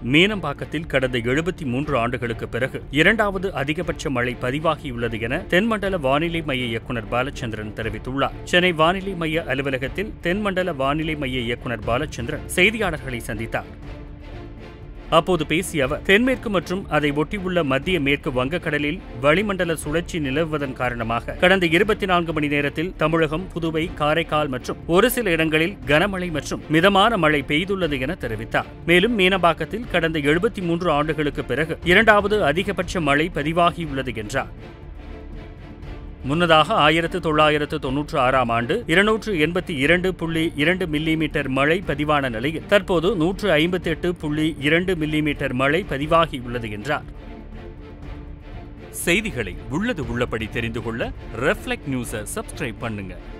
மீனம்பாக்கத்தில் கடந்த எழுபத்தி மூன்று ஆண்டுகளுக்கு பிறகு இரண்டாவது அதிகபட்ச மழை பதிவாகியுள்ளது என தென்மண்டல வானிலை மைய இயக்குநர் பாலச்சந்திரன் தெரிவித்துள்ளார் சென்னை வானிலை மைய அலுவலகத்தில் தென்மண்டல வானிலை மைய இயக்குநர் பாலச்சந்திரன் செய்தியாளர்களை சந்தித்தார் அப்போது பேசிய அவர் தென்மேற்கு மற்றும் அதை ஒட்டியுள்ள மத்திய மேற்கு வங்கக்கடலில் வளிமண்டல சுழற்சி நிலவுவதன் காரணமாக கடந்த இருபத்தி நான்கு மணி நேரத்தில் தமிழகம் புதுவை காரைக்கால் மற்றும் ஒரு சில இடங்களில் கனமழை மற்றும் மிதமான மழை பெய்துள்ளது என தெரிவித்தார் மேலும் மீனம்பாக்கத்தில் கடந்த எழுபத்தி மூன்று ஆண்டுகளுக்கு பிறகு இரண்டாவது அதிகபட்ச மழை பதிவாகியுள்ளது என்றார் முன்னதாக ஆயிரத்து தொள்ளாயிரத்து தொன்னூற்று ஆறாம் ஆண்டு இருநூற்று எண்பத்தி இரண்டு புள்ளி இரண்டு மில்லிமீட்டர் மழை பதிவான நிலையில் தற்போது நூற்று ஐம்பத்தி எட்டு புள்ளி இரண்டு மில்லிமீட்டர் மழை பதிவாகியுள்ளது என்றார் செய்திகளை உள்ளது உள்ளபடி தெரிந்து கொள்ள ரெஃப்ளெக்ட் நியூஸை சப்ஸ்கிரைப் பண்ணுங்க